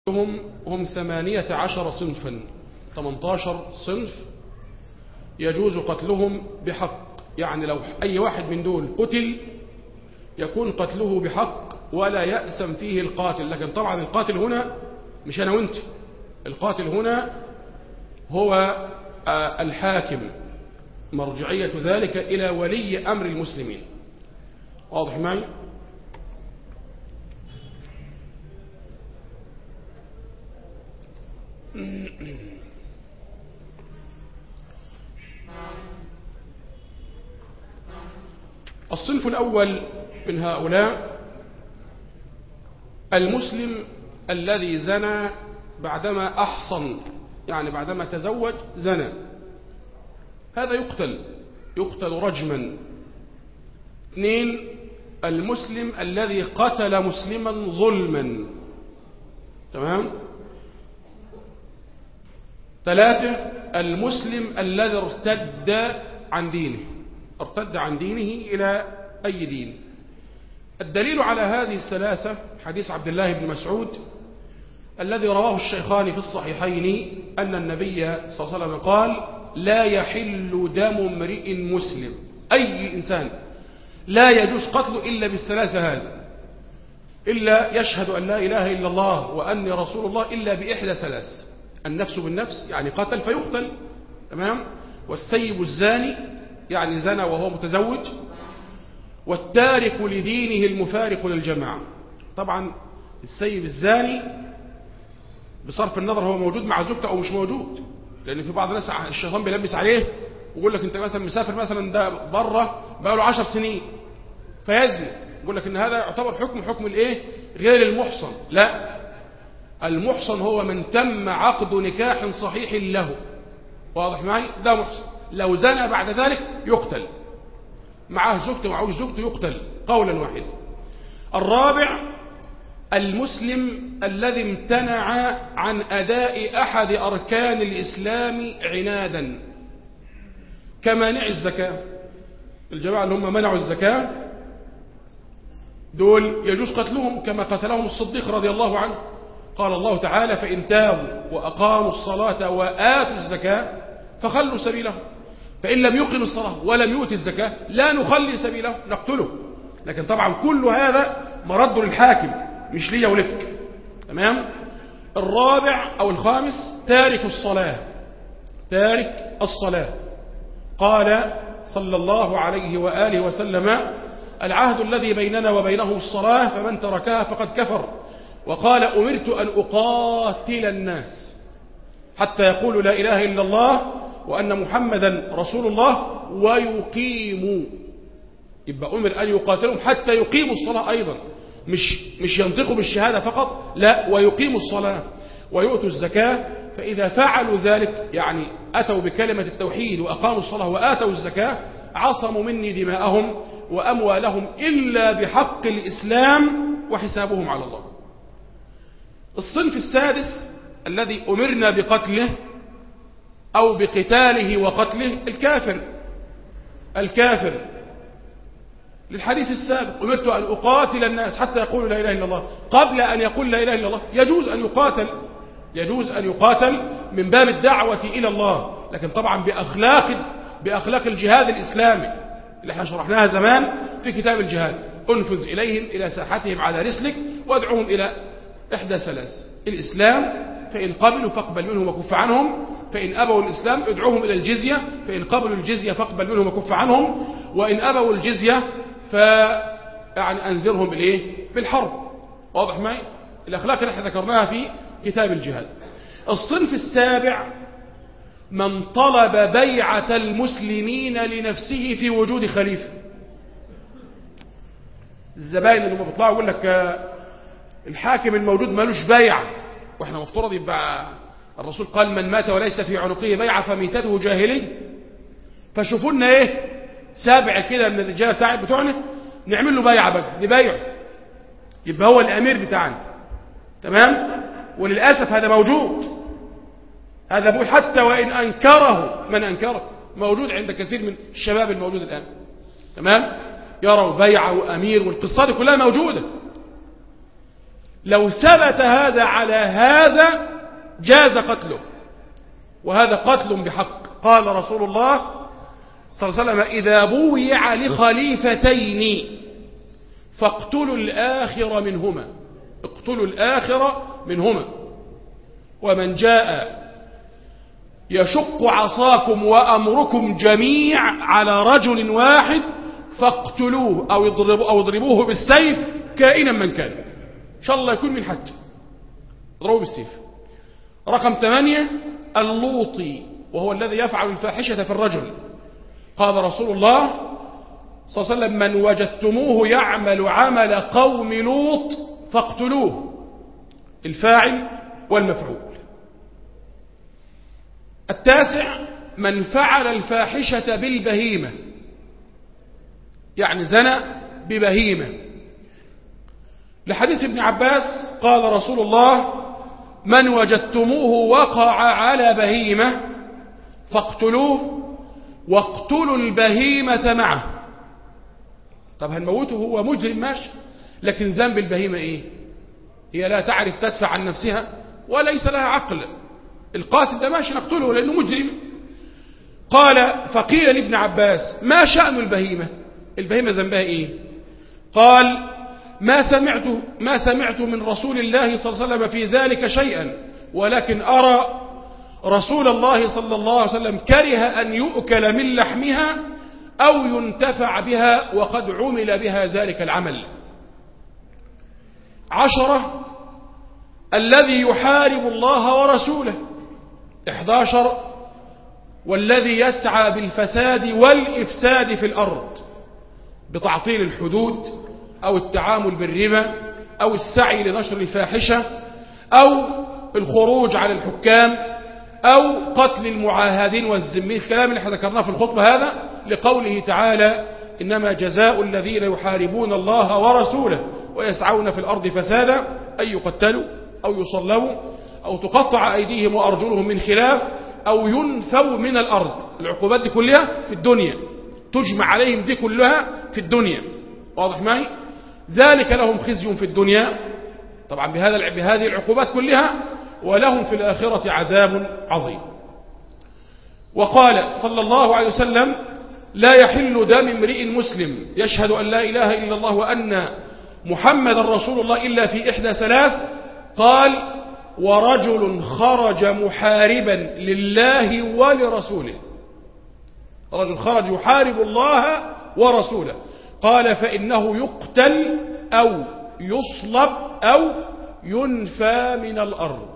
هم هم ثمانية عشر صنفا 18 صنف يجوز قتلهم بحق يعني لو أي واحد من دول قتل يكون قتله بحق ولا يأسم فيه القاتل لكن طبعا القاتل هنا مش أنا وانت القاتل هنا هو الحاكم مرجعية ذلك إلى ولي أمر المسلمين واضح معي الصنف الأول من هؤلاء المسلم الذي زنى بعدما أحصن يعني بعدما تزوج زنى هذا يقتل يقتل رجما اثنين المسلم الذي قتل مسلما ظلما تمام ثلاثة المسلم الذي ارتد عن دينه ارتد عن دينه إلى أي دين الدليل على هذه الثلاثة حديث عبد الله بن مسعود الذي رواه الشيخان في الصحيحين أن النبي صلى الله عليه وسلم قال لا يحل دم امرئ مسلم أي إنسان لا يجوز قتله إلا بالثلاثة هذه إلا يشهد أن لا إله إلا الله وأني رسول الله إلا بإحدى ثلاث النفس بالنفس يعني قتل فيقتل تمام والسيب الزاني يعني زنى وهو متزوج والتارك لدينه المفارق للجماعة طبعا السيب الزاني بصرف النظر هو موجود مع زوجته أو مش موجود لأن في بعض الناس الشيطان بيلبس عليه ويقول لك أنت مثلا مسافر مثلا ده بره بقى له 10 سنين فيزني يقول لك ان هذا يعتبر حكم حكم الايه غير المحصن لا المحصن هو من تم عقد نكاح صحيح له واضح معي ده محصن لو زنى بعد ذلك يقتل معاه زوجته معه زوجته يقتل قولا واحدا الرابع المسلم الذي امتنع عن أداء أحد أركان الإسلام عنادا كمانع الزكاة الجماعة اللي هم منعوا الزكاة دول يجوز قتلهم كما قتلهم الصديق رضي الله عنه قال الله تعالى فإن تابوا وأقاموا الصلاة وآتوا الزكاة فخلوا سبيلهم فإن لم يقم الصلاة ولم يؤت الزكاة لا نخلي سبيله نقتله لكن طبعا كل هذا مرد للحاكم مش لي ولك تمام الرابع أو الخامس تارك الصلاة تارك الصلاة قال صلى الله عليه وآله وسلم العهد الذي بيننا وبينه الصلاة فمن تركها فقد كفر وقال أمرت أن أقاتل الناس حتى يقولوا لا إله إلا الله وأن محمدا رسول الله ويقيموا يبقى أمر أن يقاتلهم حتى يقيموا الصلاة أيضا مش, مش ينطقوا بالشهادة فقط لا ويقيموا الصلاة ويؤتوا الزكاة فإذا فعلوا ذلك يعني أتوا بكلمة التوحيد وأقاموا الصلاة وآتوا الزكاة عصموا مني دماءهم وأموالهم إلا بحق الإسلام وحسابهم على الله الصنف السادس الذي أمرنا بقتله أو بقتاله وقتله الكافر الكافر للحديث السابق أمرت أن أقاتل الناس حتى يقولوا لا إله إلا الله قبل أن يقول لا إله إلا الله يجوز أن يقاتل يجوز أن يقاتل من باب الدعوة إلى الله لكن طبعا بأخلاق بأخلاق الجهاد الإسلامي اللي احنا شرحناها زمان في كتاب الجهاد انفذ إليهم إلى ساحتهم على رسلك وادعوهم إلى إحدى ثلاث الإسلام فإن قبلوا فاقبل منهم وكف عنهم فإن أبوا الإسلام ادعوهم إلى الجزية فإن قبلوا الجزية فاقبل منهم وكف عنهم وإن أبوا الجزية ف يعني أنذرهم بالإيه؟ بالحرب واضح معي الأخلاق اللي احنا ذكرناها في كتاب الجهاد الصنف السابع من طلب بيعة المسلمين لنفسه في وجود خليفة الزباين اللي هم بيطلعوا يقول لك الحاكم الموجود مالوش بيعة واحنا مفترض يبقى الرسول قال من مات وليس في عنقه بيعة فميتته جاهلي فشوفوا لنا ايه سابع كده من الرجاله بتاع بتوعنا نعمل له بيعة بقى نبايعه يبقى هو الامير بتاعنا تمام وللاسف هذا موجود هذا بقول حتى وان انكره من انكره موجود عند كثير من الشباب الموجود الان تمام يروا بيعة وامير والقصه دي كلها موجوده لو ثبت هذا على هذا جاز قتله وهذا قتل بحق قال رسول الله صلى الله عليه وسلم إذا بويع لخليفتين فاقتلوا الآخر منهما اقتلوا الآخر منهما ومن جاء يشق عصاكم وأمركم جميع على رجل واحد فاقتلوه أو اضربوه, أو اضربوه بالسيف كائنا من كان إن شاء الله يكون من حد اضربوه بالسيف رقم ثمانية اللوطي وهو الذي يفعل الفاحشة في الرجل قال رسول الله صلى الله عليه وسلم من وجدتموه يعمل عمل قوم لوط فاقتلوه الفاعل والمفعول التاسع من فعل الفاحشة بالبهيمة يعني زنى ببهيمة لحديث ابن عباس قال رسول الله من وجدتموه وقع على بهيمة فاقتلوه واقتلوا البهيمة معه طب هنموته هو مجرم ماشي لكن ذنب البهيمة ايه هي لا تعرف تدفع عن نفسها وليس لها عقل القاتل ده ماشي نقتله لأنه مجرم قال فقيل لابن عباس ما شأن البهيمة البهيمة ذنبها ايه قال ما سمعت ما سمعت من رسول الله صلى الله عليه وسلم في ذلك شيئا ولكن أرى رسول الله صلى الله عليه وسلم كره أن يؤكل من لحمها أو ينتفع بها وقد عمل بها ذلك العمل عشرة الذي يحارب الله ورسوله احداشر والذي يسعى بالفساد والإفساد في الأرض بتعطيل الحدود أو التعامل بالربا أو السعي لنشر الفاحشة أو الخروج على الحكام أو قتل المعاهدين والذمين الكلام اللي احنا ذكرناه في الخطبة هذا لقوله تعالى إنما جزاء الذين يحاربون الله ورسوله ويسعون في الأرض فسادا أن يقتلوا أو يصلبوا أو تقطع أيديهم وأرجلهم من خلاف أو ينفوا من الأرض العقوبات دي كلها في الدنيا تجمع عليهم دي كلها في الدنيا واضح معي ذلك لهم خزي في الدنيا طبعا بهذا بهذه العقوبات كلها ولهم في الآخرة عذاب عظيم وقال صلى الله عليه وسلم لا يحل دم امرئ مسلم يشهد أن لا إله إلا الله وأن محمد رسول الله إلا في إحدى ثلاث قال ورجل خرج محاربا لله ولرسوله رجل خرج يحارب الله ورسوله قال فإنه يقتل أو يصلب أو ينفى من الأرض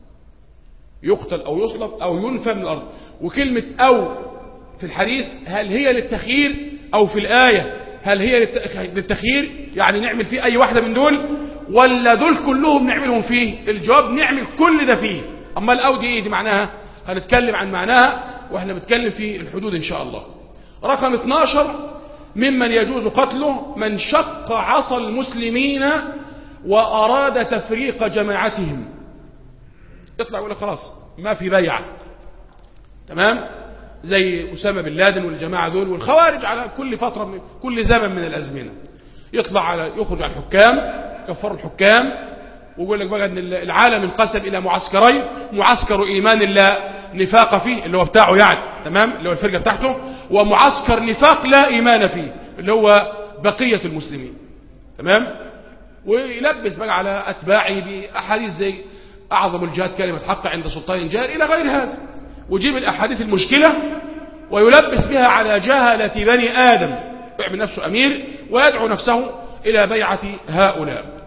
يقتل أو يصلب أو ينفى من الأرض وكلمة أو في الحديث هل هي للتخيير أو في الآية هل هي للتخيير يعني نعمل فيه أي واحدة من دول ولا دول كلهم نعملهم فيه الجواب نعمل كل ده فيه أما الأو دي إيه دي معناها هنتكلم عن معناها وإحنا بنتكلم في الحدود إن شاء الله رقم 12 ممن يجوز قتله من شق عصا المسلمين وأراد تفريق جماعتهم يطلع يقول خلاص ما في بيعة تمام زي أسامة بن لادن والجماعة دول والخوارج على كل فترة من كل زمن من الأزمنة يطلع على يخرج على الحكام كفر الحكام ويقول لك بقى ان العالم انقسم الى معسكرين معسكر ايمان لا نفاق فيه اللي هو بتاعه يعني تمام اللي هو الفرقه بتاعته ومعسكر نفاق لا ايمان فيه اللي هو بقيه المسلمين تمام ويلبس بقى على اتباعه باحاديث زي اعظم الجهاد كلمه حق عند سلطان جار الى غير هذا ويجيب الاحاديث المشكله ويلبس بها على جهله بني ادم يعمل نفسه امير ويدعو نفسه الى بيعه هؤلاء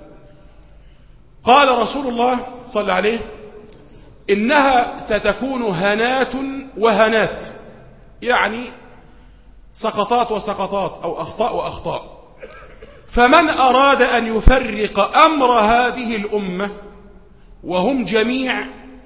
قال رسول الله صلى عليه إنها ستكون هنات وهنات يعني سقطات وسقطات أو أخطاء وأخطاء فمن أراد أن يفرق أمر هذه الأمة وهم جميع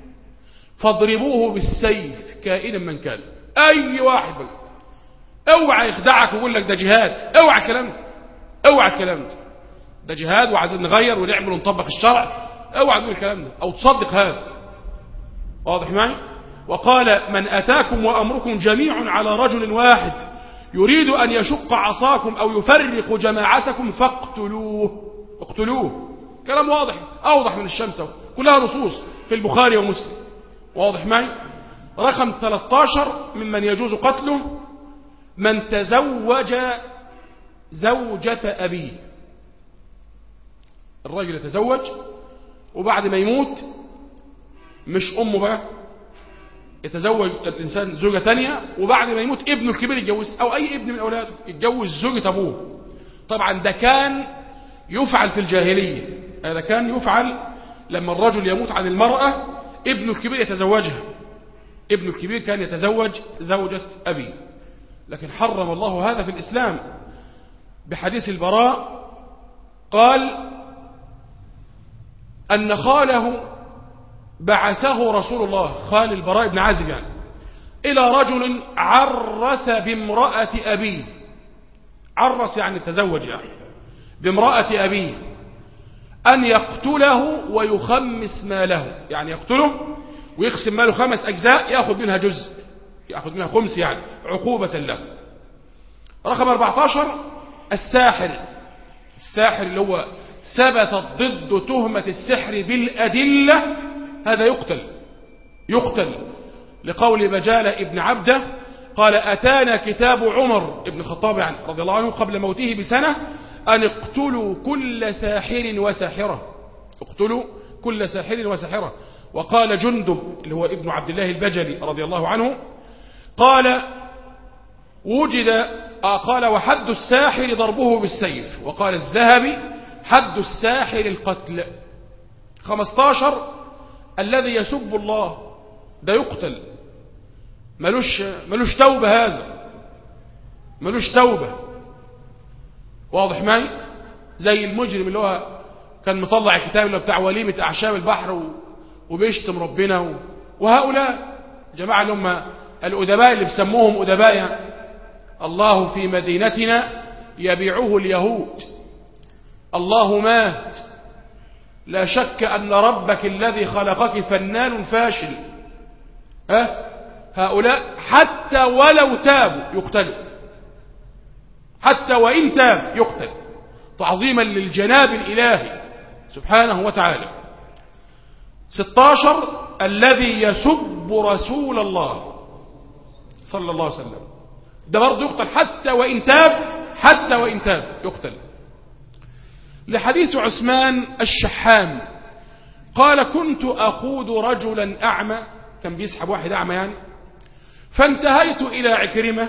فاضربوه بالسيف كائنا من كان أي واحد اوعى يخدعك ويقول لك ده جهاد اوعى الكلام ده اوعى الكلام ده ده جهاد وعايزين نغير ونعمل ونطبق الشرع اوعى تقول الكلام ده او تصدق هذا واضح معي وقال من اتاكم وامركم جميع على رجل واحد يريد ان يشق عصاكم او يفرق جماعتكم فاقتلوه اقتلوه كلام واضح أوضح من الشمس كلها نصوص في البخاري ومسلم واضح معي رقم 13 ممن يجوز قتله من تزوج زوجة أبيه الرجل يتزوج وبعد ما يموت مش أمه بقى يتزوج الإنسان زوجة تانية وبعد ما يموت ابنه الكبير يتجوز أو أي ابن من أولاده يتجوز زوجة أبوه طبعا ده كان يفعل في الجاهلية هذا كان يفعل لما الرجل يموت عن المرأة ابنه الكبير يتزوجها ابنه الكبير كان يتزوج زوجة أبيه لكن حرم الله هذا في الإسلام بحديث البراء قال أن خاله بعثه رسول الله خال البراء بن عازب يعني إلى رجل عرس بامرأة أبيه عرس يعني تزوج يعني بامرأة أبيه أن يقتله ويخمس ماله يعني يقتله ويقسم ماله خمس أجزاء يأخذ منها جزء يأخذ منها خمس يعني عقوبة له رقم 14 الساحر الساحر اللي هو ثبتت ضد تهمة السحر بالأدلة هذا يقتل يقتل لقول بجالة ابن عبده قال أتانا كتاب عمر ابن الخطاب يعني رضي الله عنه قبل موته بسنة أن اقتلوا كل ساحر وساحرة اقتلوا كل ساحر وساحرة وقال جندب اللي هو ابن عبد الله البجلي رضي الله عنه قال وجد آه قال وحد الساحر ضربه بالسيف وقال الذهبي حد الساحر القتل 15 الذي يسب الله ده يقتل ملوش, ملوش توبة هذا ملوش توبة واضح معي زي المجرم اللي هو كان مطلع الكتاب اللي بتاع وليمة أعشاب البحر وبيشتم ربنا وهؤلاء جماعة اللي هم الأدباء اللي بسموهم أدباء يعني الله في مدينتنا يبيعه اليهود الله مات لا شك أن ربك الذي خلقك فنان فاشل أه؟ هؤلاء حتى ولو تابوا يقتلوا حتى وإن تاب يقتل تعظيما للجناب الإلهي سبحانه وتعالى 16 الذي يسب رسول الله صلى الله عليه وسلم ده برضه يقتل حتى وإن تاب حتى وإن تاب يقتل لحديث عثمان الشحام قال كنت أقود رجلا أعمى كان بيسحب واحد أعمى يعني فانتهيت إلى عكرمة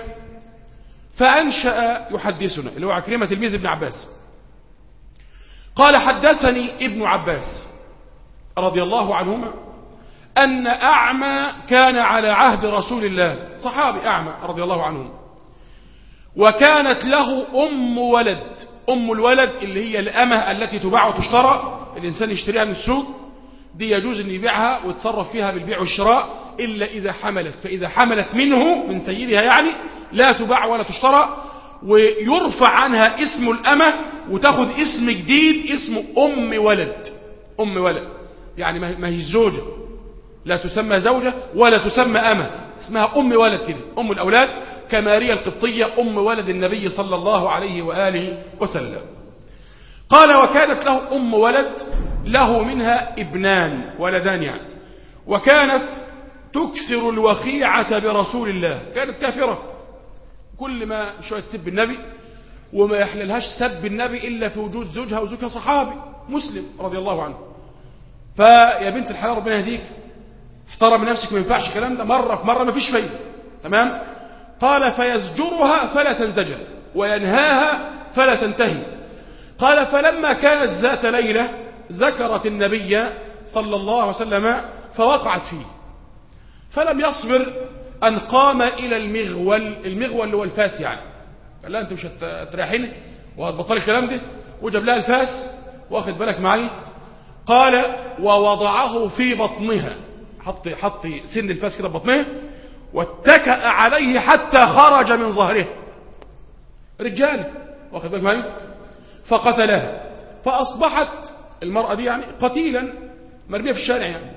فأنشأ يحدثنا اللي هو عكرمة تلميذ ابن عباس قال حدثني ابن عباس رضي الله عنهما أن أعمى كان على عهد رسول الله صحابي أعمى رضي الله عنهم وكانت له أم ولد أم الولد اللي هي الأمة التي تباع وتشترى الإنسان يشتريها من السوق دي يجوز أن يبيعها ويتصرف فيها بالبيع والشراء إلا إذا حملت فإذا حملت منه من سيدها يعني لا تباع ولا تشترى ويرفع عنها اسم الأمة وتاخد اسم جديد اسمه أم ولد أم ولد يعني ما هي الزوجة لا تسمى زوجة ولا تسمى أمة اسمها أم ولد كده أم الأولاد كماريا القبطية أم ولد النبي صلى الله عليه وآله وسلم قال وكانت له أم ولد له منها ابنان ولدان يعني وكانت تكسر الوخيعة برسول الله كانت كافرة كل ما شوية تسب النبي وما يحللهاش سب النبي إلا في وجود زوجها وزوجها صحابي مسلم رضي الله عنه فيا بنت الحلال ربنا يهديك احترم نفسك ما ينفعش الكلام ده مرة في مرة ما فيش فايدة تمام قال فيزجرها فلا تنزجر وينهاها فلا تنتهي قال فلما كانت ذات ليلة ذكرت النبي صلى الله عليه وسلم فوقعت فيه فلم يصبر أن قام إلى المغول المغول اللي هو الفاس يعني قال لها أنت مش هتريحيني وهتبطلي الكلام ده وجاب لها الفاس واخد بالك معي قال ووضعه في بطنها حط حط سن الفاس كده ببطنها واتكأ عليه حتى خرج من ظهره رجال واخد بالك معي فقتلها فأصبحت المرأة دي يعني قتيلا مرمية في الشارع يعني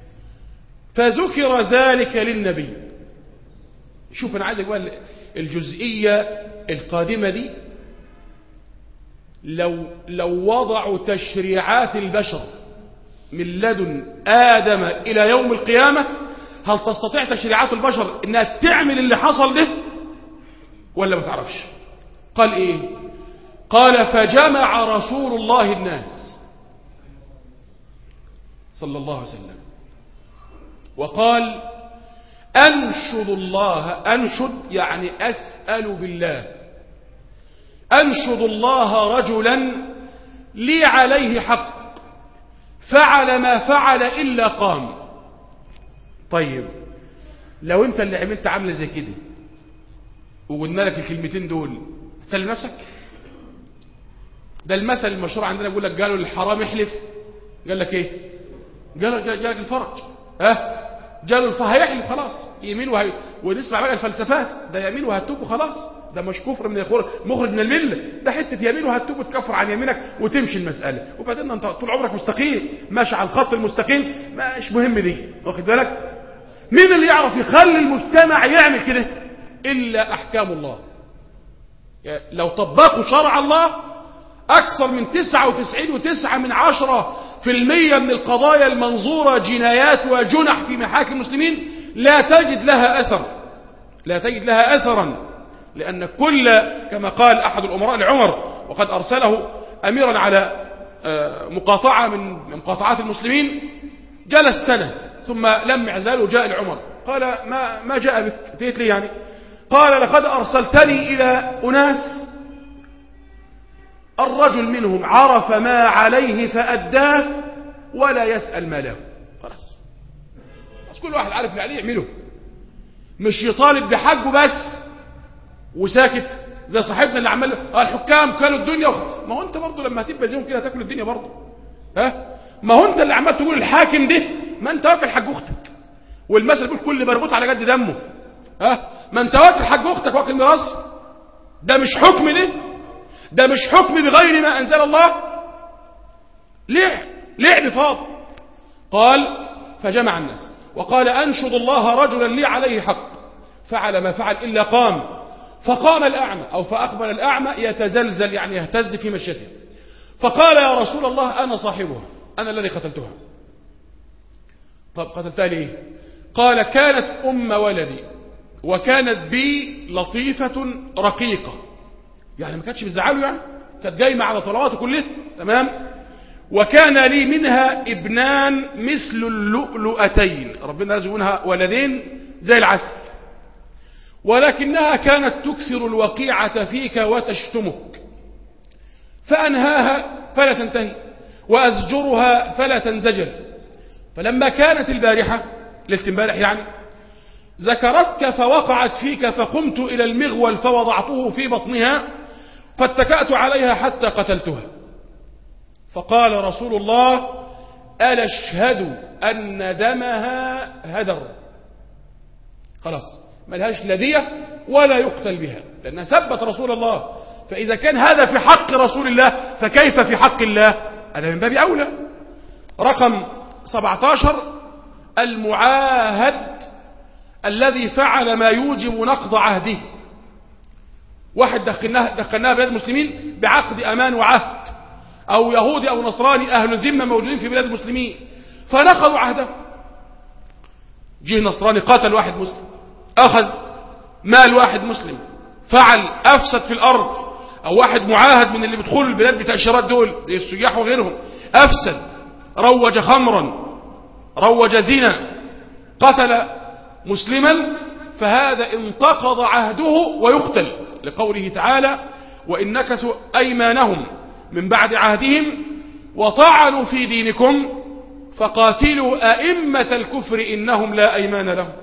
فذكر ذلك للنبي شوف أنا عايزك بقى الجزئية القادمة دي لو, لو وضعوا تشريعات البشر من لدن آدم إلى يوم القيامة هل تستطيع تشريعات البشر انها تعمل اللي حصل ده ولا ما تعرفش قال ايه قال فجمع رسول الله الناس صلى الله عليه وسلم وقال أنشد الله أنشد يعني أسأل بالله أنشد الله رجلا لي عليه حق فعل ما فعل إلا قام طيب لو انت اللي عملت عامله زي كده وقلنا لك الكلمتين دول هتسلم نفسك ده المثل المشهور عندنا بيقول لك قالوا للحرام احلف قال لك ايه قال جالك الفرج ها جاله الف هيحلف خلاص يمين وهي ونسمع بقى الفلسفات ده يمين وهتوب وخلاص ده مش كفر من الخور مخرج من المله ده حته يمين وهتوب وتكفر عن يمينك وتمشي المساله وبعدين انت طول عمرك مستقيم ماشي على الخط المستقيم مش مهم دي واخد بالك مين اللي يعرف يخلي المجتمع يعمل كده الا احكام الله يعني لو طبقوا شرع الله اكثر من 99 وتسعة من عشرة في المية من القضايا المنظورة جنايات وجنح في محاكم المسلمين لا تجد لها أثر لا تجد لها أثرا لأن كل كما قال أحد الأمراء لعمر وقد أرسله أميرا على مقاطعة من مقاطعات المسلمين جلس سنة ثم لم يعزل وجاء لعمر قال ما, ما جاء بك اتيت لي يعني قال لقد أرسلتني إلى أناس الرجل منهم عرف ما عليه فأداه ولا يسأل ما له خلاص بس كل واحد عارف اللي عليه يعمله مش يطالب بحقه بس وساكت زي صاحبنا اللي عمل له الحكام كانوا الدنيا وخ... ما هو انت برضه لما هتبقى زيهم كده هتاكل الدنيا برضه ها ما هو انت اللي عمال تقول الحاكم ده ما انت واكل حق اختك والمثل بيقول كل مربوط على قد دمه ها ما انت واكل حق اختك واكل ميراث ده مش حكم ده ده مش حكم بغير ما أنزل الله لعب لعب فاض قال فجمع الناس وقال أنشد الله رجلا لي عليه حق فعل ما فعل إلا قام فقام الأعمى أو فأقبل الأعمى يتزلزل يعني يهتز في مشيته فقال يا رسول الله أنا صاحبها أنا الذي قتلتها طب قتلتها ليه قال كانت أم ولدي وكانت بي لطيفة رقيقة يعني ما كانتش بتزعله يعني كانت جايمة على طلواته كلها تمام وكان لي منها ابنان مثل اللؤلؤتين ربنا رزق منها ولدين زي العسل ولكنها كانت تكسر الوقيعة فيك وتشتمك فأنهاها فلا تنتهي وأزجرها فلا تنزجر فلما كانت البارحة ليلة امبارح يعني ذكرتك فوقعت فيك فقمت إلى المغول فوضعته في بطنها فاتكأت عليها حتى قتلتها فقال رسول الله ألا اشهد أن دمها هدر خلاص ملهاش لدية ولا يقتل بها لأنها سبت رسول الله فإذا كان هذا في حق رسول الله فكيف في حق الله هذا من باب أولى رقم 17 المعاهد الذي فعل ما يوجب نقض عهده واحد دخلناها, دخلناها بلاد المسلمين بعقد أمان وعهد أو يهودي أو نصراني أهل ذمة موجودين في بلاد المسلمين فنقضوا عهده جه نصراني قاتل واحد مسلم أخذ مال واحد مسلم فعل أفسد في الأرض أو واحد معاهد من اللي بيدخلوا البلاد بتأشيرات دول زي السياح وغيرهم أفسد روج خمرا روج زنا قتل مسلما فهذا انتقض عهده ويقتل لقوله تعالى وإن نكثوا أيمانهم من بعد عهدهم وطعنوا في دينكم فقاتلوا أئمة الكفر إنهم لا أيمان لهم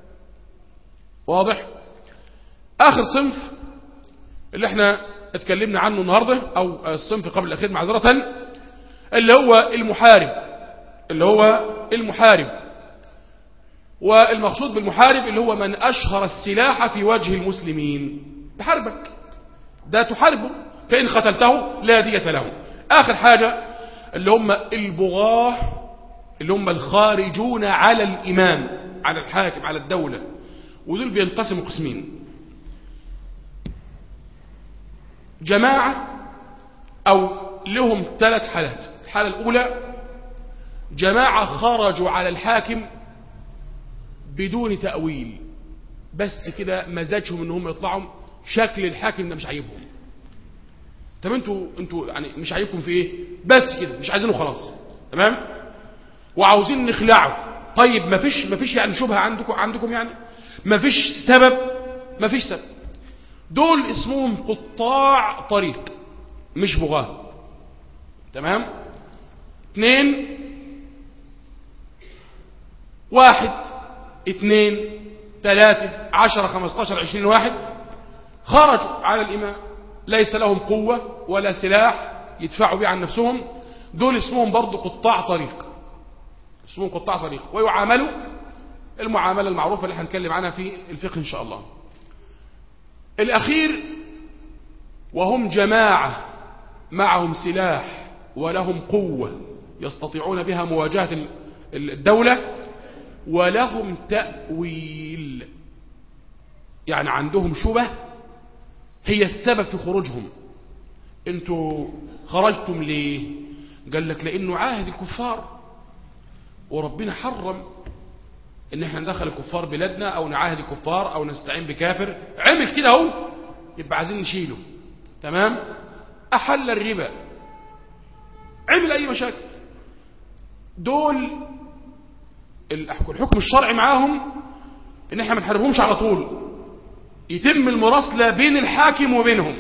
واضح آخر صنف اللي احنا اتكلمنا عنه النهاردة أو الصنف قبل الأخير معذرة اللي هو المحارب اللي هو المحارب والمقصود بالمحارب اللي هو من أشهر السلاح في وجه المسلمين بحربك ده تحاربه فإن قتلته لا دية له آخر حاجة اللي هم البغاة اللي هم الخارجون على الإمام على الحاكم على الدولة ودول بينقسموا قسمين جماعة أو لهم ثلاث حالات الحالة الأولى جماعة خرجوا على الحاكم بدون تأويل بس كده مزاجهم انهم يطلعوا شكل الحاكم ده مش عاجبهم طب انتوا انتوا يعني مش عاجبكم في ايه بس كده مش عايزينه خلاص تمام وعاوزين نخلعه طيب ما فيش ما فيش يعني شبهه عندكم عندكم يعني ما فيش سبب ما فيش سبب دول اسمهم قطاع طريق مش بغاة تمام اثنين واحد اثنين ثلاثة عشرة خمستاشر عشرين واحد خرجوا على الإمام ليس لهم قوة ولا سلاح يدفعوا به عن نفسهم دول اسمهم برضو قطاع طريق اسمهم قطاع طريق ويعاملوا المعاملة المعروفة اللي هنتكلم عنها في الفقه إن شاء الله الأخير وهم جماعة معهم سلاح ولهم قوة يستطيعون بها مواجهة الدولة ولهم تأويل يعني عندهم شبه هي السبب في خروجهم انتوا خرجتم ليه قال لك لانه عاهد الكفار وربنا حرم ان احنا ندخل الكفار بلادنا او نعاهد الكفار او نستعين بكافر عمل كده اهو يبقى عايزين نشيله تمام احل الربا عمل اي مشاكل دول الحكم الشرعي معاهم ان احنا ما نحاربهمش على طول يتم المراسله بين الحاكم وبينهم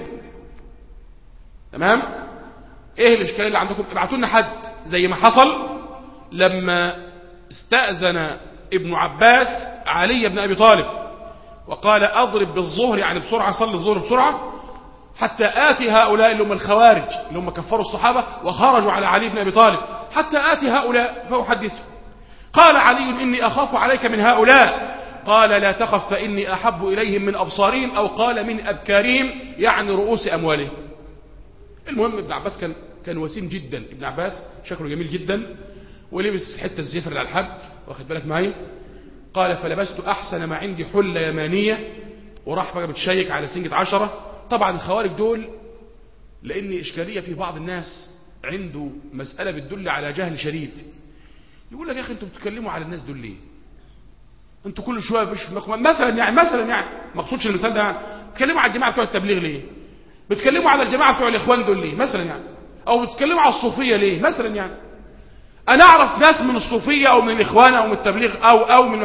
تمام ايه الاشكال اللي عندكم ابعتوا لنا حد زي ما حصل لما استأذن ابن عباس علي بن ابي طالب وقال اضرب بالظهر يعني بسرعه صلي الظهر بسرعه حتى آتي هؤلاء اللي هم الخوارج اللي هم كفروا الصحابة وخرجوا على علي بن أبي طالب حتى آتي هؤلاء فأحدثهم قال علي إني أخاف عليك من هؤلاء قال لا تخف فإني أحب إليهم من أبصارهم أو قال من أبكارهم يعني رؤوس أموالهم المهم ابن عباس كان كان وسيم جدا ابن عباس شكله جميل جدا ولبس حتة الزفر على الحج واخد بالك معايا قال فلبست أحسن ما عندي حلة يمانية وراح بقى بتشيك على سنجة عشرة طبعا الخوارج دول لأن إشكالية في بعض الناس عنده مسألة بتدل على جهل شديد يقول لك يا أخي أنتوا بتتكلموا على الناس دول ليه أنتوا كل شوية فيش مثلا يعني مثلا يعني ما اقصدش المثال ده يعني بتتكلموا على الجماعة بتوع التبليغ ليه بتتكلموا على الجماعة بتوع الإخوان دول ليه مثلا يعني أو بتتكلموا على الصوفية ليه مثلا يعني أنا أعرف ناس من الصوفية أو من الإخوان أو من التبليغ أو أو من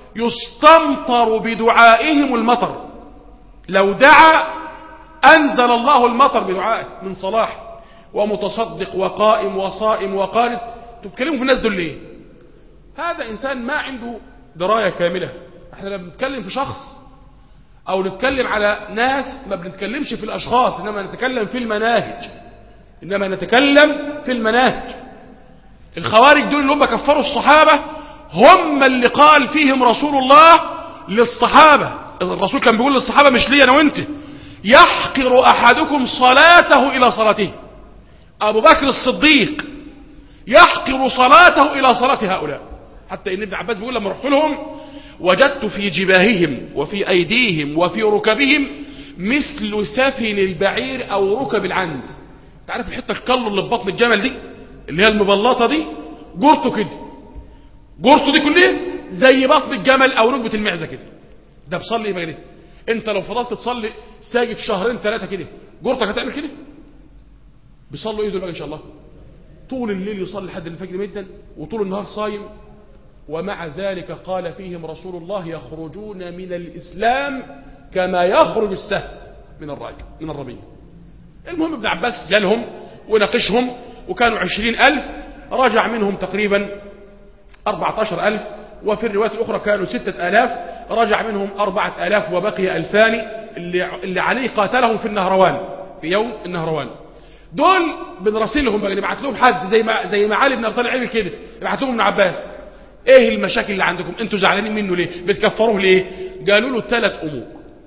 يستمطر بدعائهم المطر لو دعا أنزل الله المطر بدعائه من صلاح ومتصدق وقائم وصائم وقانت تتكلموا في الناس دول ليه هذا إنسان ما عنده دراية كاملة احنا لما بنتكلم في شخص أو نتكلم على ناس ما بنتكلمش في الأشخاص إنما نتكلم في المناهج إنما نتكلم في المناهج الخوارج دول اللي هم كفروا الصحابة هم اللي قال فيهم رسول الله للصحابة الرسول كان بيقول للصحابة مش لي أنا وانت يحقر أحدكم صلاته إلى صلاته أبو بكر الصديق يحقر صلاته إلى صلاة هؤلاء حتى إن ابن عباس بيقول لما رحت لهم وجدت في جباههم وفي أيديهم وفي ركبهم مثل سفن البعير أو ركب العنز تعرف الحتة الكل اللي في بطن الجمل دي اللي هي المبلطة دي جرته كده جرته دي كلها زي بطن الجمل أو ركبة المعزة كده ده بصلي يبقى كده انت لو فضلت تصلي ساجد شهرين ثلاثة كده جرتك هتعمل كده بيصلوا ايه دول بقى ان شاء الله طول الليل يصلي لحد الفجر مدا وطول النهار صايم ومع ذلك قال فيهم رسول الله يخرجون من الإسلام كما يخرج السهم من الراجل من الربيع المهم ابن عباس جالهم وناقشهم وكانوا عشرين ألف رجع منهم تقريبا أربعة عشر ألف وفي الروايات الأخرى كانوا ستة آلاف رجع منهم أربعة آلاف وبقي ألفان اللي, اللي عليه قاتلهم في النهروان في يوم النهروان دول بنراسلهم بقى نبعت لهم حد زي ما زي ما علي بن ابي طالب عمل كده نبعت لهم ابن عباس ايه المشاكل اللي عندكم انتوا زعلانين منه ليه بتكفروه ليه قالوا له ثلاث امور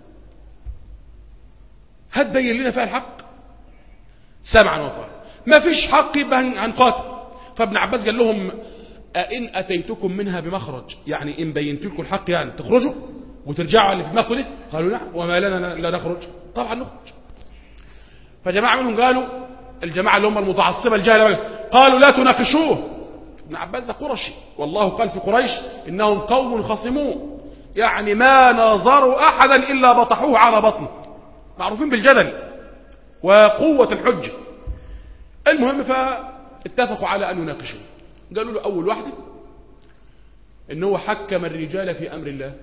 هتبين لنا فيها الحق سمعا وطاعه ما فيش حق يبقى هنقاتل فابن عباس قال لهم أئن أتيتكم منها بمخرج يعني إن بينت لكم الحق يعني تخرجوا وترجعوا على اللي في دماغكم ده قالوا لا وما لنا لا نخرج طبعا نخرج فجماعة منهم قالوا الجماعة اللي هم المتعصبة الجهلة قالوا لا تناقشوه ابن عباس ده قرشي والله قال في قريش إنهم قوم خصمون يعني ما ناظروا أحدا إلا بطحوه على بطنه معروفين بالجدل وقوة الحجة المهم فاتفقوا على أن يناقشوه قالوا له أول واحدة إن هو حكم الرجال في أمر الله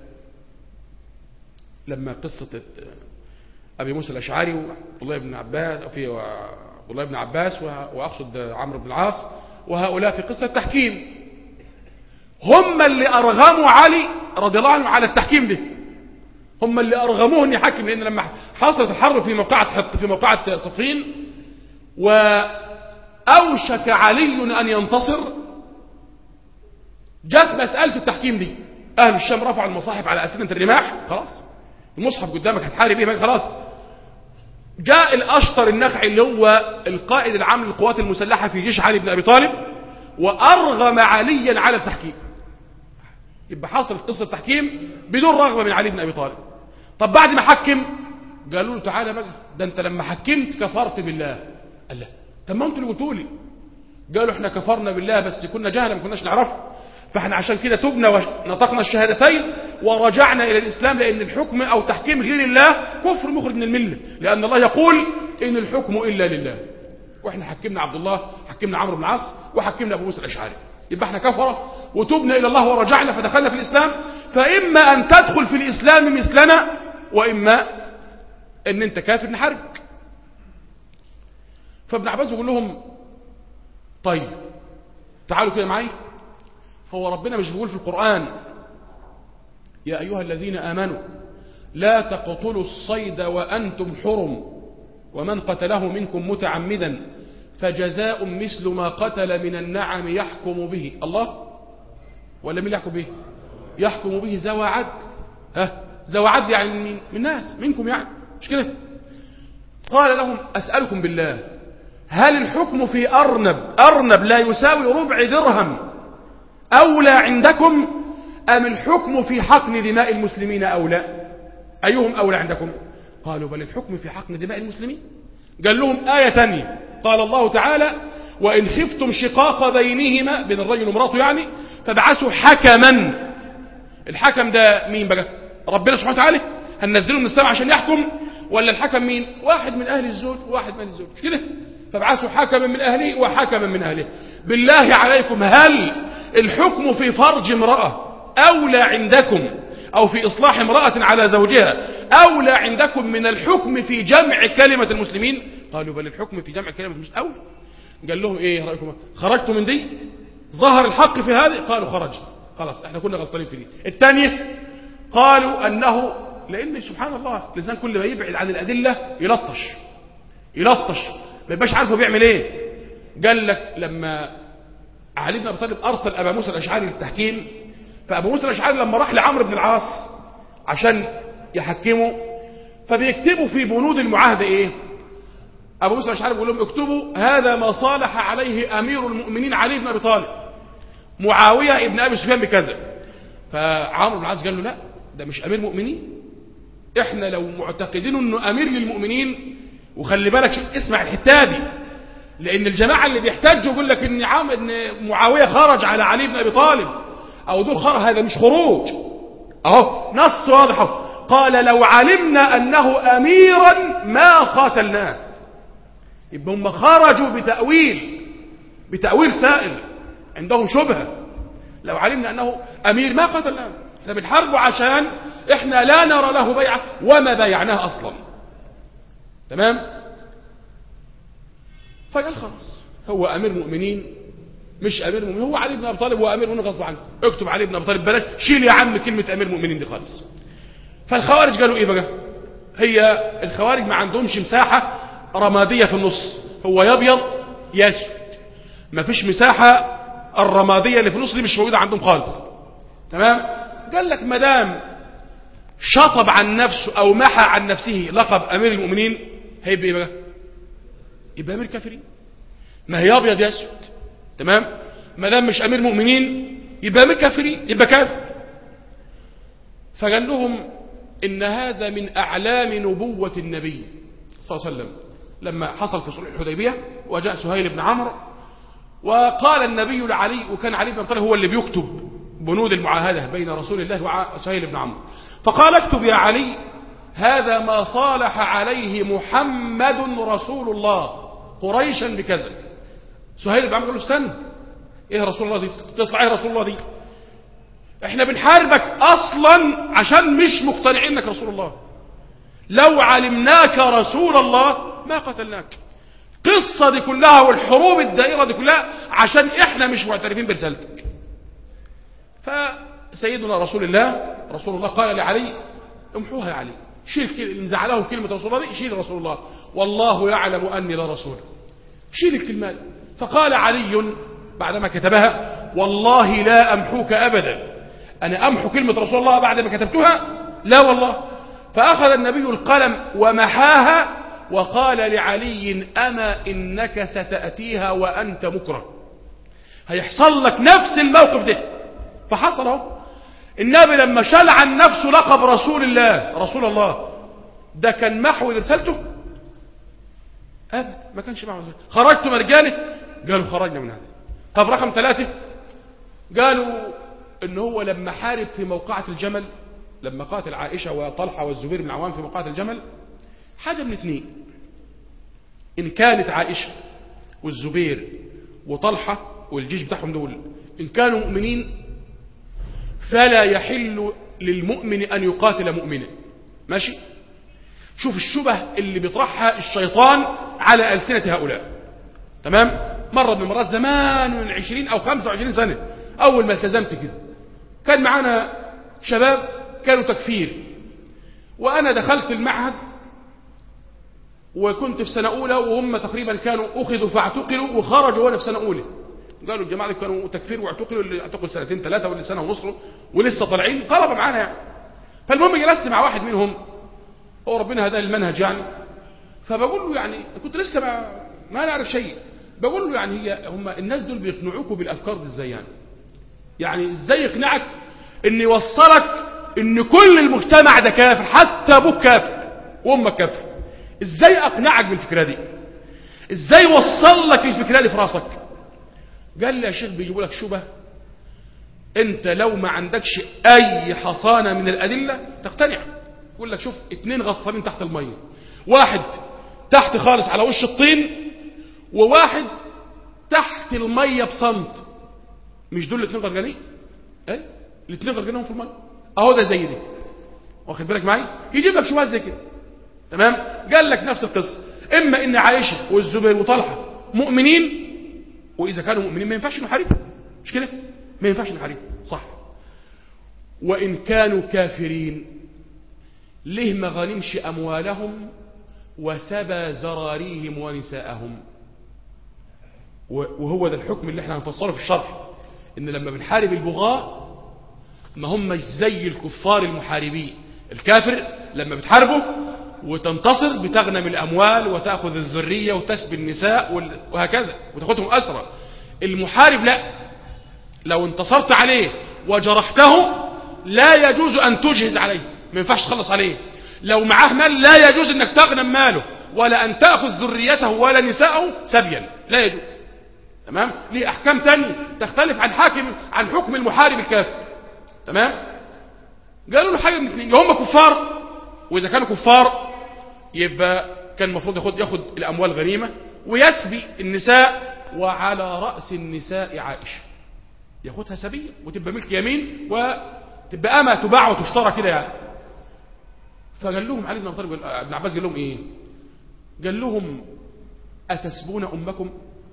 لما قصة أبي موسى الأشعري وعبد الله بن عباس في عبد الله بن عباس وأقصد عمرو بن العاص وهؤلاء في قصة تحكيم هم اللي أرغموا علي رضي الله عنه على التحكيم ده هم اللي أرغموه أن يحكم لأن لما حصلت الحرب في موقعة في موقعة صفين وأوشك علي أن ينتصر جت مسألة التحكيم دي أهل الشام رفعوا المصاحف على أسنة الرماح خلاص المصحف قدامك هتحارب ايه خلاص جاء الأشطر النخعي اللي هو القائد العام للقوات المسلحة في جيش علي بن أبي طالب وأرغم عليا على التحكيم يبقى حصلت قصة تحكيم بدون رغبة من علي بن أبي طالب طب بعد ما حكم قالوا له تعالى بقى ده انت لما حكمت كفرت بالله قال لا طب ما انتوا اللي قلتوا لي قالوا احنا كفرنا بالله بس كنا جهلا ما كناش نعرفه فاحنا عشان كده تبنا ونطقنا الشهادتين ورجعنا الى الاسلام لان الحكم او تحكيم غير الله كفر مخرج من المله لان الله يقول ان الحكم الا لله واحنا حكمنا عبد الله حكمنا عمرو بن العاص وحكمنا ابو موسى الاشعري يبقى احنا كفره وتبنا الى الله ورجعنا فدخلنا في الاسلام فاما ان تدخل في الاسلام مثلنا واما ان انت كافر نحاربك فابن عباس بيقول لهم طيب تعالوا كده معايا هو ربنا مش بيقول في القرآن يا أيها الذين آمنوا لا تقتلوا الصيد وأنتم حرم ومن قتله منكم متعمدا فجزاء مثل ما قتل من النعم يحكم به الله ولا مين يحكم به يحكم به ذوى عدل ها ذوى عدل يعني من, من الناس منكم يعني مش كده قال لهم أسألكم بالله هل الحكم في أرنب أرنب لا يساوي ربع درهم أولى عندكم أم الحكم في حقن دماء المسلمين أولى أيهم أولى عندكم قالوا بل الحكم في حقن دماء المسلمين قال لهم آية تانية قال الله تعالى وإن خفتم شقاق بينهما بين الرجل ومراته يعني فابعثوا حكما الحكم ده مين بقى ربنا سبحانه وتعالى هننزله من السماء عشان يحكم ولا الحكم مين واحد من أهل الزوج وواحد من أهل الزوج مش كده فابعثوا حكما من أهله وحكما من أهله بالله عليكم هل الحكم في فرج امرأة أولى عندكم أو في إصلاح امرأة على زوجها أولى عندكم من الحكم في جمع كلمة المسلمين قالوا بل الحكم في جمع كلمة المسلمين أولى قال لهم إيه رأيكم خرجتوا من دي ظهر الحق في هذه قالوا خرجنا خلاص احنا كنا غلطانين في دي الثانية قالوا أنه لأن سبحان الله الإنسان كل ما يبعد عن الأدلة يلطش يلطش ما يبقاش عارف هو بيعمل ايه قال لك لما علي بن ابي طالب ارسل ابا موسى الاشعري للتحكيم فابو موسى الاشعري لما راح لعمرو بن العاص عشان يحكمه فبيكتبوا في بنود المعاهده ايه ابو موسى الاشعري بيقول لهم اكتبوا هذا ما صالح عليه امير المؤمنين علي بن ابي طالب معاويه ابن ابي سفيان بكذا فعمرو بن العاص قال له لا ده مش امير مؤمنين احنا لو معتقدين انه امير للمؤمنين وخلي بالك شوف اسمع الحته دي لان الجماعه اللي بيحتاجوا يقول لك ان عام ان معاويه خرج على علي بن ابي طالب او دول خرج هذا مش خروج اهو نص واضح قال لو علمنا انه اميرا ما قاتلناه يبقى هم خرجوا بتاويل بتاويل سائل عندهم شبهه لو علمنا انه امير ما قتلناه احنا بنحاربه عشان احنا لا نرى له بيعه وما بايعناه اصلا تمام فقال خلاص هو امير مؤمنين مش امير مؤمنين هو علي بن ابي طالب هو امير مؤمنين غصب عنكم اكتب علي بن ابي طالب بلاش شيل يا عم كلمه امير مؤمنين دي خالص فالخوارج قالوا ايه بقى هي الخوارج ما عندهمش مساحه رماديه في النص هو يا ابيض يا اسود ما فيش مساحه الرماديه اللي في النص دي مش موجوده عندهم خالص تمام قال لك ما دام شطب عن نفسه او محى عن نفسه لقب امير المؤمنين هيبقى ايه بقى يبقى امير كافرين ما هي ابيض يا اسود تمام ما دام مش امير مؤمنين يبقى امير كافرين يبقى كافر فقال لهم ان هذا من اعلام نبوه النبي صلى الله عليه وسلم لما حصل في صلح الحديبية وجاء سهيل بن عمرو وقال النبي لعلي وكان علي بن طالب هو اللي بيكتب بنود المعاهدة بين رسول الله وسهيل بن عمرو فقال اكتب يا علي هذا ما صالح عليه محمد رسول الله قريشا بكذا سهيل بن عمرو قال له استنى ايه رسول الله دي تطلع ايه رسول الله دي احنا بنحاربك اصلا عشان مش مقتنعين انك رسول الله لو علمناك رسول الله ما قتلناك القصة دي كلها والحروب الدائرة دي كلها عشان احنا مش معترفين برسالتك فسيدنا رسول الله رسول الله قال لعلي امحوها يا علي شيل كل- ان زعله كلمة رسول الله دي شيل رسول الله والله يعلم أني لا رسول شيل الكلمات فقال علي بعدما كتبها والله لا أمحوك أبدا أنا أمحو كلمة رسول الله بعد ما كتبتها لا والله فأخذ النبي القلم ومحاها وقال لعلي أما إنك ستأتيها وأنت مكره هيحصل لك نفس الموقف ده فحصل اهو النبي لما شال عن نفسه لقب رسول الله رسول الله ده كان محو رسالته أبدا ما كانش معه رسالته. خرجتم يا رجاله قالوا خرجنا من هذا طب رقم ثلاثة قالوا ان هو لما حارب في موقعة الجمل لما قاتل عائشة وطلحة والزبير بن عوام في موقعة الجمل حاجة من اثنين ان كانت عائشة والزبير وطلحة والجيش بتاعهم دول ان كانوا مؤمنين فلا يحل للمؤمن ان يقاتل مؤمنا ماشي شوف الشبه اللي بيطرحها الشيطان على ألسنة هؤلاء تمام مرة من المرات زمان من 20 أو 25 سنة أول ما التزمت كده كان معانا شباب كانوا تكفير وأنا دخلت المعهد وكنت في سنة أولى وهم تقريبا كانوا أخذوا فاعتقلوا وخرجوا وأنا في سنة أولى قالوا الجماعة دي كانوا تكفير واعتقلوا اللي اعتقلوا سنتين ثلاثة واللي سنة ونص ولسه طالعين طلبة معانا يعني فالمهم جلست مع واحد منهم هو ربنا هداه المنهج يعني فبقول له يعني كنت لسه ما, ما نعرف شيء بقول له يعني هي هم الناس دول بيقنعوكوا بالافكار دي ازاي يعني يعني ازاي يقنعك ان يوصلك ان كل المجتمع ده كافر حتى ابوك كافر وامك كافر ازاي اقنعك بالفكره دي ازاي وصل لك الفكره دي في راسك قال لي يا شيخ بيجيبوا لك شبه انت لو ما عندكش اي حصانه من الادله تقتنع يقول لك شوف اتنين غصابين تحت الميه واحد تحت خالص على وش الطين وواحد تحت الميه بصمت مش دول الاثنين غرقانين ايه الاثنين غرقانين في الميه اهو ده زي ده واخد بالك معايا يجيب لك شبهات زي كده تمام قال لك نفس القصه اما ان عائشه والزبير وطلحه مؤمنين واذا كانوا مؤمنين ما ينفعش نحاربهم مش كده ما ينفعش نحاربهم صح وان كانوا كافرين ليه ما غنمش اموالهم وسبى زراريهم ونساءهم وهو ده الحكم اللي احنا هنفصله في الشرح ان لما بنحارب البغاء ما هم مش زي الكفار المحاربين الكافر لما بتحاربه وتنتصر بتغنم الاموال وتاخذ الذريه وتسبي النساء وهكذا وتاخذهم اسرى المحارب لا لو انتصرت عليه وجرحته لا يجوز ان تجهز عليه ما ينفعش تخلص عليه لو معاه مال لا يجوز انك تغنم ماله ولا ان تاخذ ذريته ولا نساءه سبيا لا يجوز تمام ليه احكام تانية تختلف عن حاكم عن حكم المحارب الكافر تمام قالوا له حاجه من اثنين هم كفار واذا كانوا كفار يبقى كان المفروض ياخد ياخد الاموال غنيمه ويسبي النساء وعلى راس النساء عائشه ياخدها سبيه وتبقى ملك يمين وتبقى اما تباع وتشترى كده يعني فقال لهم علي بن ابي طالب ابن عباس قال لهم ايه قال لهم اتسبون امكم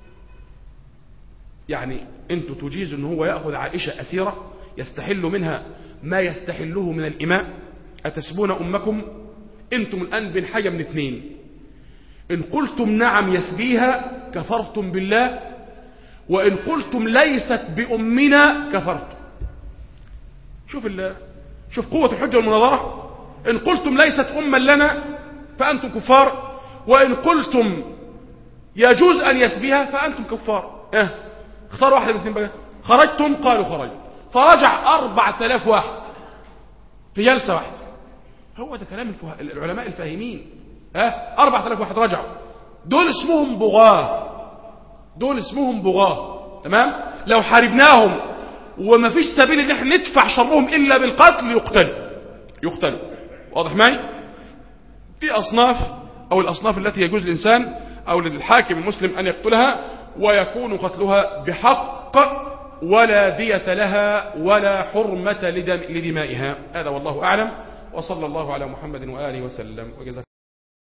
يعني انتوا تجيزوا ان هو ياخذ عائشه اسيره يستحل منها ما يستحله من الاماء اتسبون امكم انتم الان بين حاجه من اثنين ان قلتم نعم يسبيها كفرتم بالله وان قلتم ليست بامنا كفرتم شوف شوف قوه الحجه والمناظره إن قلتم ليست أما لنا فأنتم كفار وإن قلتم يجوز أن يسبيها فأنتم كفار اه اختار واحدة من الاثنين بقى خرجتم قالوا خرج فرجع أربعة آلاف واحد في جلسة واحدة هو ده كلام الفه... العلماء الفاهمين ها أربعة آلاف واحد رجعوا دول اسمهم بغاة دول اسمهم بغاة تمام لو حاربناهم وما فيش سبيل ان احنا ندفع شرهم الا بالقتل يقتلوا يقتلوا واضح معي في اصناف او الاصناف التي يجوز الانسان او للحاكم المسلم ان يقتلها ويكون قتلها بحق ولا دية لها ولا حرمة لدم لدمائها هذا والله اعلم وصلى الله على محمد واله وسلم وجزاكم